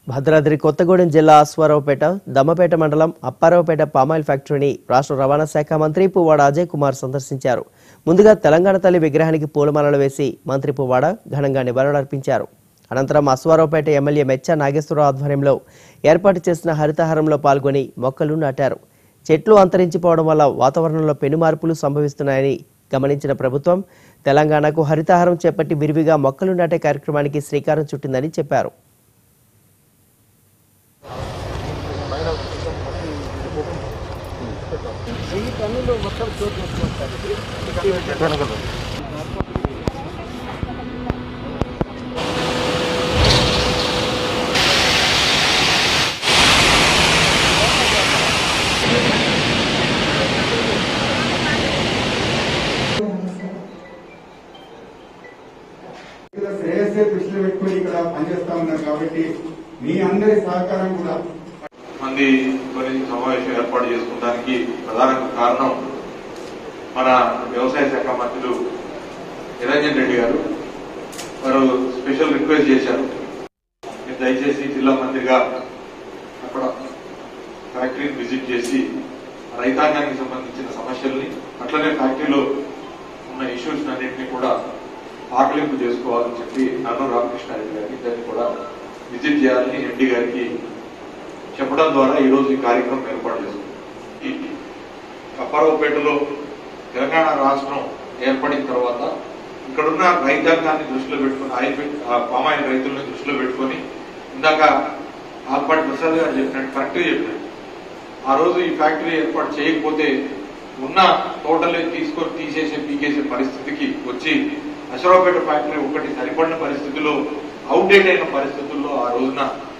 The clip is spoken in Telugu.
భద్రాద్రి కొత్తగూడెం జిల్లా అశ్వారావుపేట దమ్మపేట మండలం అప్పారావుపేట పామాయిల్ ఫ్యాక్టరీని రాష్ట్ర రవాణా శాఖ మంత్రి పువ్వాడ అజయ్ కుమార్ సందర్శించారు ముందుగా తెలంగాణ తల్లి విగ్రహానికి పూలమాలలు వేసి మంత్రి పువ్వాడ ఘనంగా నివాళులర్పించారు అనంతరం అశ్వారావుపేట ఎమ్మెల్యే మెచ్చ నాగేశ్వరరావు ఆధ్వర్యంలో ఏర్పాటు చేసిన హరితహారంలో పాల్గొని మొక్కలు నాటారు చెట్లు అంతరించిపోవడం వల్ల వాతావరణంలో పెను మార్పులు సంభవిస్తున్నాయని గమనించిన ప్రభుత్వం తెలంగాణకు హరితహారం చేపట్టి విరివిగా మొక్కలు నాటే కార్యక్రమానికి శ్రీకారం చుట్టిందని చెప్పారు ఇక్కడ శ్రేయస్సే దృష్టిలో పెట్టుకుని ఇక్కడ పనిచేస్తా ఉన్నారు కాబట్టి మీ అందరి సహకారం కూడా మంది కొన్ని సమావేశం ఏర్పాటు చేసుకోవడానికి ప్రధాన కారణం మన వ్యవసాయ శాఖ మంత్రులు నిరంజన్ రెడ్డి గారు వారు స్పెషల్ రిక్వెస్ట్ చేశారు మీరు దయచేసి జిల్లా మంత్రిగా అక్కడ ఫ్యాక్టరీని విజిట్ చేసి రైతాంగానికి సంబంధించిన సమస్యల్ని అట్లనే ఫ్యాక్టరీలో ఉన్న ఇష్యూస్ అన్నింటినీ కూడా ఆకలింపు చేసుకోవాలని చెప్పి నన్ను రామకృష్ణారెడ్డి గారికి ఇద్దరిని కూడా విజిట్ చేయాలని ఎండి గారికి చెప్పడం ద్వారా ఈ రోజు ఈ కార్యక్రమం ఏర్పాటు చేస్తుంది ఈ అప్పారావుపేటలో తెలంగాణ రాష్ట్రం ఏర్పడిన తర్వాత ఇక్కడున్న రైతాంగాన్ని దృష్టిలో పెట్టుకుని ఆయిల్ పెట్- ఆ పామాయిల్ రైతులను దృష్టిలో పెట్టుకొని ఇందాక ఆల్పాటి ప్రసాద్ గారు చెప్పినట్టు కరెక్ట్గా చెప్పినట్టు ఆ రోజు ఈ ఫ్యాక్టరీ ఏర్పాటు చేయకపోతే ఉన్న తోటలే తీసుకొని తీసేసే పీకేసే పరిస్థితికి వచ్చి అశ్వరావుపేట ఫ్యాక్టరీ ఒకటి సరిపడిన పరిస్థితిలో అవుట్డేట్ అయిన పరిస్థితుల్లో ఆ రోజున